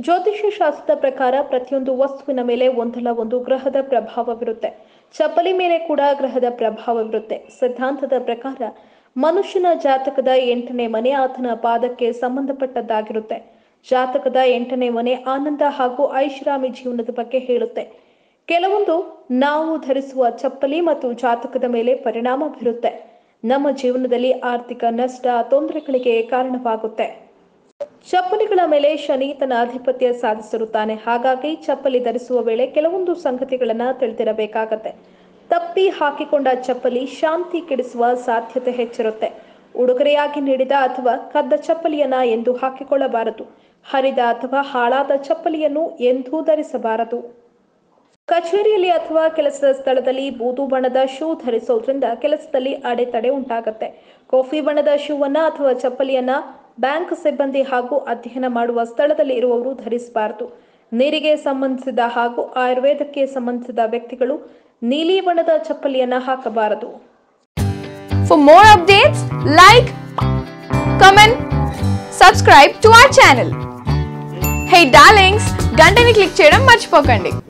ಜ್ಯೋತಿಷ್ಯ ಶಾಸ್ತ್ರದ ಪ್ರಕಾರ ಪ್ರತಿಯೊಂದು ವಸ್ತುವಿನ ಮೇಲೆ ಒಂದಲ್ಲ ಒಂದು ಗ್ರಹದ ಪ್ರಭಾವವಿರುತ್ತೆ ಚಪ್ಪಲಿ ಮೇಲೆ ಕೂಡ ಗ್ರಹದ ಪ್ರಭಾವವಿರುತ್ತೆ ಸಿದ್ಧಾಂತದ ಪ್ರಕಾರ ಮನುಷ್ಯನ ಜಾತಕದ ಎಂಟನೇ ಮನೆ ಆತನ ಪಾದಕ್ಕೆ ಸಂಬಂಧಪಟ್ಟದ್ದಾಗಿರುತ್ತೆ ಜಾತಕದ ಎಂಟನೇ ಮನೆ ಆನಂದ ಹಾಗೂ ಐಷಾರಾಮಿ ಜೀವನದ ಬಗ್ಗೆ ಹೇಳುತ್ತೆ ಕೆಲವೊಂದು ನಾವು ಧರಿಸುವ ಚಪ್ಪಲಿ ಮತ್ತು ಜಾತಕದ ಮೇಲೆ ಪರಿಣಾಮ ಬೀರುತ್ತೆ ನಮ್ಮ ಜೀವನದಲ್ಲಿ ಆರ್ಥಿಕ ನಷ್ಟ ತೊಂದರೆಗಳಿಗೆ ಕಾರಣವಾಗುತ್ತೆ ಚಪ್ಪಲಿಗಳ ಮೇಲೆ ಶನಿ ತನ್ನ ಆಧಿಪತ್ಯ ಸಾಧಿಸಿರುತ್ತಾನೆ ಹಾಗಾಗಿ ಚಪ್ಪಲಿ ಧರಿಸುವ ವೇಳೆ ಕೆಲವೊಂದು ಸಂಗತಿಗಳನ್ನ ತಿಳಿದಿರಬೇಕಾಗತ್ತೆ ತಪ್ಪಿ ಹಾಕಿಕೊಂಡ ಚಪ್ಪಲಿ ಶಾಂತಿ ಕೆಡಿಸುವ ಸಾಧ್ಯತೆ ಹೆಚ್ಚಿರುತ್ತೆ ಉಡುಗೊರೆಯಾಗಿ ನೀಡಿದ ಅಥವಾ ಕದ್ದ ಚಪ್ಪಲಿಯನ್ನ ಎಂದು ಹಾಕಿಕೊಳ್ಳಬಾರದು ಹರಿದ ಅಥವಾ ಹಾಳಾದ ಚಪ್ಪಲಿಯನ್ನು ಎಂದೂ ಧರಿಸಬಾರದು ಕಚೇರಿಯಲ್ಲಿ ಅಥವಾ ಕೆಲಸದ ಸ್ಥಳದಲ್ಲಿ ಬೂದು ಬಣ್ಣದ ಶೂ ಧರಿಸೋದ್ರಿಂದ ಕೆಲಸದಲ್ಲಿ ಅಡೆತಡೆ ಉಂಟಾಗುತ್ತೆ ಕಾಫಿ ಬಣ್ಣದ ಶೂವನ್ನ ಅಥವಾ ಚಪ್ಪಲಿಯನ್ನ ಬ್ಯಾಂಕ್ ಸಿಬ್ಬಂದಿ ಹಾಗೂ ಅಧ್ಯಯನ ಮಾಡುವ ಸ್ಥಳದಲ್ಲಿ ಇರುವವರು ಧರಿಸಬಾರದು ನೀರಿಗೆ ಸಂಬಂಧಿಸಿದ ಹಾಗೂ ಆಯುರ್ವೇದಕ್ಕೆ ಸಂಬಂಧಿಸಿದ ವ್ಯಕ್ತಿಗಳು ನೀಲಿ ಬಣ್ಣದ ಚಪ್ಪಲಿಯನ್ನ ಹಾಕಬಾರದು For more updates, like, comment, subscribe to our channel. Hey darlings, గంటని click చేయడం మర్చిపోకండి